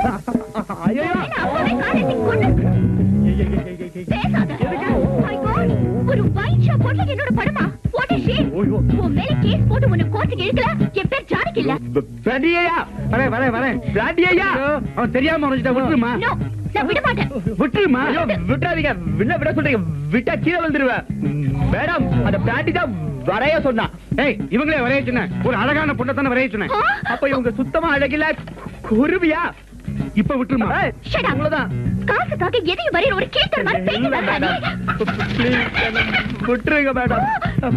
ஐயோ என்ன அப்பவே காலத்தை கொண்டு பேசாத My God, ஒரு wine shop போட்டு என்னோட படமா What a shame. உன் மேல கேஸ் போட்டு உன்னை கோர்ட்டுக்கு இழுக்கல என் பேர் ஜானகி இல்ல பிராண்டியா வரேன் வரேன் வரேன் பிராண்டியா அவன் தெரியாம உனக்கிட்ட விட்டுருமா No, நான் விட மாட்டேன் விட்டுருமா ஐயோ விட்டுறாதீங்க என்ன விட சொல்றீங்க விட்டா கீழே விழுந்துருவேன் மேடம் அந்த பிராண்டி தான் வரைய சொன்னா ஏய் இவங்களே வரைய சொன்னேன் ஒரு அழகான பொண்ணை தானே வரைய சொன்னேன் ஆ? அப்ப இவங்க சுத்தமா அழகில குருவியா இப்ப விட்டுருமா Shut up. அவ்வளவுதான் காசுக்காக எதையும் வரையிற ஒரு கேட்டர் மாதிரி பேசி இல்ல வர்றா நீ. மேடம் ப்ளீஸ் விட்டுருங்க மேடம்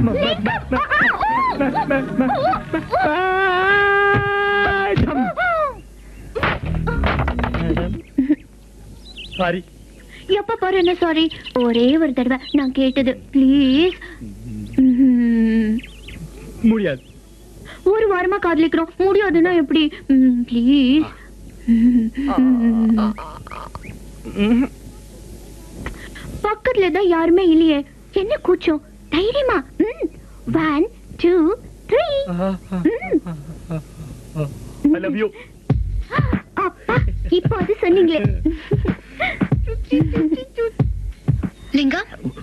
சாரி எப்ப பாரு என்ன சாரி ஒரே ஒரு தடவை நான் கேட்டது ப்ளீஸ் முடியாது ஒரு வாரமா காதலிக்கிறோம் முடியாதுன்னா எப்படி ப்ளீஸ் பக்கத்துல தான் யாருமே இல்லையே என்ன கூச்சம் தைரியமா one two three I love you அப்பா இப்போ அது சொன்னீங்களே Linga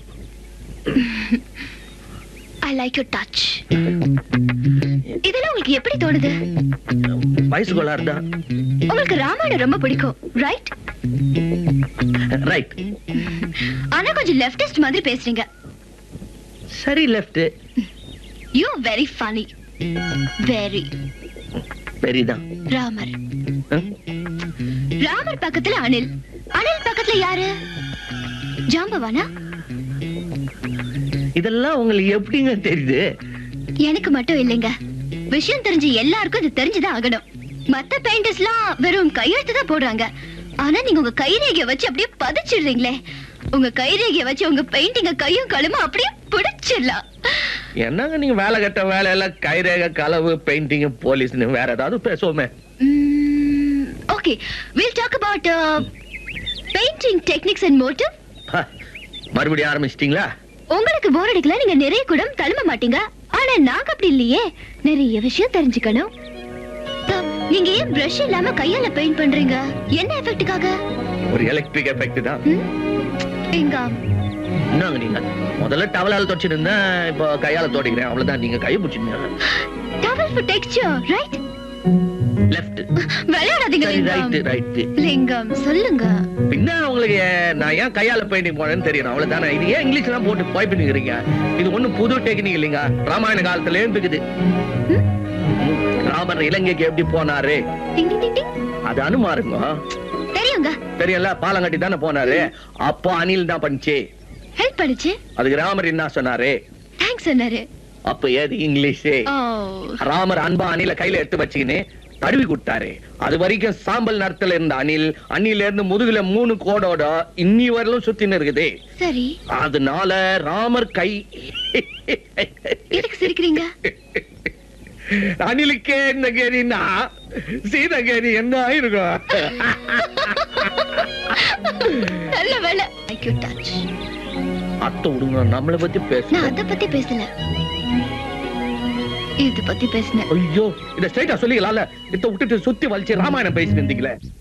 I like you touch இதெல்லாம் உங்களுக்கு எப்படி தோணுது வயசு கோளாறு தான் உங்களுக்கு ராமாயணம் ரொம்ப பிடிக்கும் ரைட் ரைட் ஆனா கொஞ்சம் லெஃப்டிஸ்ட் மாதிரி பேசுறீங்க சரி left you very funny very பெரியதான் ராமர் ராமர் பக்கத்துல அனில் அனில் பக்கத்துல யாரு ஜாம்பவானா இதெல்லாம் உங்களுக்கு எப்படிங்க தெரியுது எனக்கு மட்டும் இல்லைங்க விஷயம் தெரிஞ்ச எல்லாருக்கும் இது தெரிஞ்சுதான் ஆகணும் மத்த பெயிண்டர்ஸ்லாம் வெறும் கையெழுத்து தான் போடுறாங்க ஆனா நீங்க உங்க கைரேகைய வச்சு அப்படியே பதிச்சிடுறீங்களே உங்க கைரேகைய வச்சு உங்க பெயிண்டிங்க கையும் களுமா அப்படியே பிடிச்சிடலாம் என்னங்க நீங்க வேலை கட்ட வேலையெல்லாம் கைரேக களவு பெயிண்டிங் போலீஸ்னு வேற ஏதாவது பேசுவோமே okay will talk about painting techniques and motive ஹ, மறுபடியும் ஆரம்பிச்சிட்டீங்களா உங்களுக்கு போர் அடிக்கல நீங்க நிறைய குடம் தழும மாட்டீங்க ஆனா நாங்க அப்படி இல்லையே நிறைய விஷயம் தெரிஞ்சுக்கணும் அஹ், நீங்க ஏன் பிரஷ் இல்லாம கையால பெயிண்ட் பண்றீங்க என்ன எஃபெக்ட்டுக்காக ஒரு எலக்ட்ரிக் எஃபெக்ட் தான் எங்க என்னங்க நீங்க முதல்ல டவலால தொடச்சிருந்தா இப்போ கையால தோடிக்கிறேன் அவ்வளவுதான் நீங்க கையை பிடிச்சிருந்தீங்க towel for texture right left விளையாடாதீங்க சரி லிங்கம் ரைட் ரைட் லிங்கம் சொல்லுங்க பின்ன உங்களுக்கு ஏன் நான் ஏன் கையால பெயிண்டிங் போனேன்னு தெரியும் அவ்வளவுதானே இது ஏன் இங்கிலீஷ்ல தான் போட்டு போய் பண்ணிக்கிறீங்க இது ஒண்ணும் புது டெக்னிக் இல்லைங்க ராமாயண காலத்துல இருக்குது ராமர் இலங்கைக்கு எப்படி போனாரு டிங் டிங் டிங் டிங் அது அனுமாருங்க தெரியுங்க தெரியல பாலம் கட்டி தானே போனாரு அப்போ அனில் தான் பண்ணுச்சு ஹெல்ப் பண்ணுச்சு அதுக்கு ராமர் என்ன சொன்னாரு தேங்க்ஸ் சொன்னாரு அப்ப ஏது இங்கிலீஷ் ஓ ராமர் அன்பா அணில கையில எடுத்து வச்சுக்கின்னு தடவி கொடுத்தாரு அது வரைக்கும் சாம்பல் நிறத்துல இருந்த அணில் அணில இருந்து முதுகுல மூணு கோடோட இன்னி வரலும் சுத்தின்னு இருக்குது சரி அதனால ராமர் கை எதுக்கு சிரிக்கிறீங்க அணிலுக்கே இந்த கேரின்னா சீத கேரி என்ன ஆயிருக்கும் நல்ல வேலை ஐ யூ டச் அத்தை விடுங்க நம்மளை பத்தி நான் பேச அத பத்தி பேசல இது பத்தி பேசினேன் ஐயோ இத ஸ்ட்ரைட்டா சொல்லிக்கலாம்ல இத விட்டுட்டு சுத்தி வலிச்சு ராமாயணம் பேசிட்டு இருந்தீங்களே